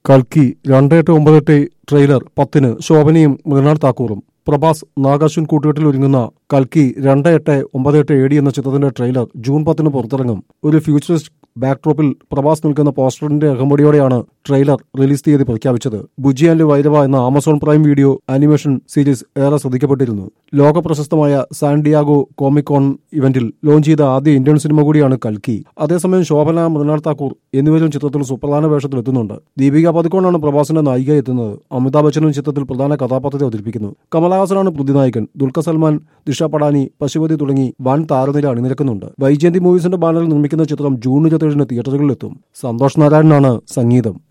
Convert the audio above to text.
കൽക്കി രണ്ട് എട്ട് ഒമ്പത് എട്ട് ട്രെയിലർ പത്തിന് ശോഭനയും മൃണാൾ താക്കൂറും പ്രഭാസ് നാഗാശ്വിൻ കൂട്ടുകെട്ടിൽ ഒരുങ്ങുന്ന കൽക്കി രണ്ട് എട്ട് ഒമ്പത് എട്ട് എ ഡി എന്ന ചിത്രത്തിന്റെ ട്രെയിലർ ജൂൺ പത്തിന് പുറത്തിറങ്ങും ഒരു ഫ്യൂച്ചറിസ്റ്റ് ബാക്ക്ഡ്രോപ്പിൽ പ്രഭാസ് നിൽക്കുന്ന പോസ്റ്ററിന്റെ അകമ്പടിയോടെയാണ് ട്രെയിലർ റിലീസ് തീയതി പ്രഖ്യാപിച്ചത് ബുജി ആൻഡ് വൈരവ എന്ന Amazon prime video animation series ഏറെ ശ്രദ്ധിക്കപ്പെട്ടിരുന്നു ലോക പ്രശസ്തമായ സാൻഡിയാഗോ കോമിക്കോൺ ഇവന്റിൽ ലോഞ്ച് ചെയ്ത ആദ്യ ഇന്ത്യൻ സിനിമ കൂടിയാണ് കൽക്കി അതേസമയം ശോഭന മൃണാൾ താക്കൂർ എന്നിവരും ചിത്രത്തിൽ സുപ്രധാന വേഷത്തിലെത്തുന്നുണ്ട് ദീപിക പതുക്കോണാണ് പ്രഭാസിന്റെ നായിക എത്തുന്നത് അമിതാഭ് ബച്ചനും ചിത്രത്തിൽ പ്രധാന കഥാപാത്രത്തെ അവതരിപ്പിക്കുന്നു കമലഹാസനാണ് പ്രതിനായകൻ ദുൽഖർ സൽമാൻ ദിഷ പടാനി പശുപതി തുടങ്ങി വൻ താരനിര അണിനിരക്കുന്നുണ്ട് വൈജയന്തി മൂവീസിന്റെ ബാനറിൽ നിർമ്മിക്കുന്ന ചിത്രം ജൂൺ ഇരുപത്തിയേഴിന് തിയേറ്ററുകളിലെത്തും സന്തോഷ് നാരായണനാണ് സംഗീതം